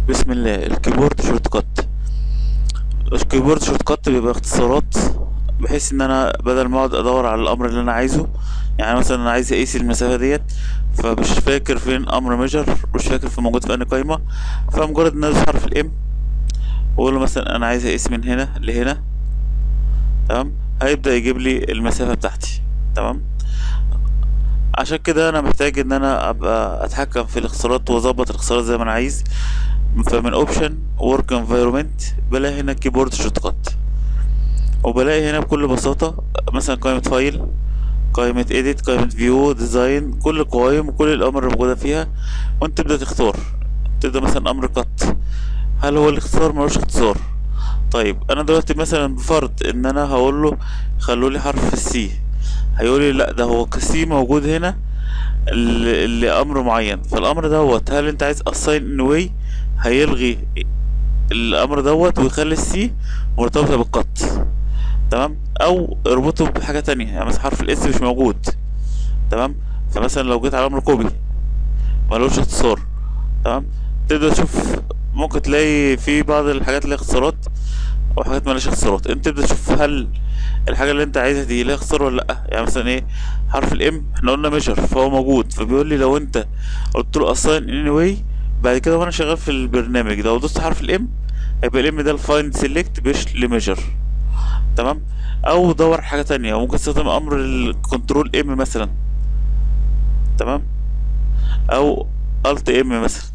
بسم الله الكيبورد شورت كات الكيبورد شورت كات بيبقى اختصارات بحيث ان انا بدل ما اقعد ادور على الامر اللي انا عايزه يعني مثلا انا عايز اقيس المسافه ديت فمش فاكر فين امر ميجر مش فاكر في موجود في انهي قايمه فمجرد ان انا ادوس حرف الام واقول له مثلا انا عايز اقيس من هنا لهنا تمام هيبدا يجيب لي المسافه بتاعتي تمام عشان كده انا محتاج ان انا ابقى اتحكم في الاختصارات واظبط الاختصارات زي ما انا عايز فمن اوبشن ورك انفايرومنت بلاقي هنا كيبورد شورت كات وبلاقي هنا بكل بساطة مثلا قائمة فايل قائمة edit قائمة فيو ديزاين كل القوائم وكل الأمر اللي موجودة فيها وانت تبدأ تختار تبدأ مثلا أمر كات هل هو الاختصار ملوش اختصار طيب أنا دلوقتي مثلا بفرض إن أنا هقول له خلوا لي حرف السي هيقول لي لا ده هو سي موجود هنا ل- لأمر معين فالأمر دوت هل أنت عايز assign in way هيلغي الأمر دوت ويخلي السي مرتبطة بالقط تمام او اربطه بحاجه تانية يعني مثلا حرف الاس مش موجود تمام فمثلا لو جيت على امر كوبي ملوش اختصار تمام تقدر تشوف ممكن تلاقي في بعض الحاجات اللي اختصارات او حاجات مالهاش اختصارات انت تبدا تشوف هل الحاجه اللي انت عايزها دي ليها اختصار ولا لا يعني مثلا ايه حرف الام احنا قلنا ميجر فهو موجود فبيقول لي لو انت قلت له assign anyway بعد كده وانا شغال في البرنامج لو دوست حرف الام هيبقى الام ده الفايند سيلكت مش لميجر تمام او دور حاجه تانية ممكن تستخدم امر الكنترول ام مثلا تمام او الت ام مثلا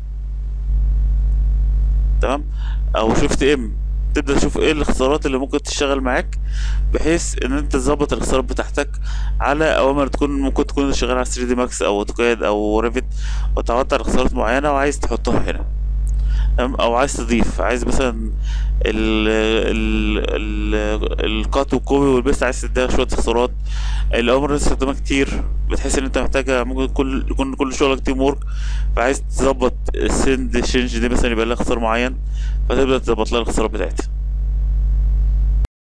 تمام او شيفت ام تبدا تشوف ايه الاختصارات اللي ممكن تشتغل معاك بحيث ان انت تظبط الاختصارات بتاعتك على اوامر تكون ممكن تكون شغال على 3 دي ماكس او اوتوكاد او ريفت وتعودت على اختصارات معينه وعايز تحطها هنا تمام او عايز تضيف عايز مثلا ال ال ال القات والكوبي والبيست عايز تديها شويه اختصارات الامر اللي استخدامها كتير بتحس ان انت محتاجه ممكن كل يكون كل شغلك تيم وورك فعايز تظبط السند شينج دي مثلا يبقى لها اختصار معين فتبدا تظبط لها الاختصارات بتاعتها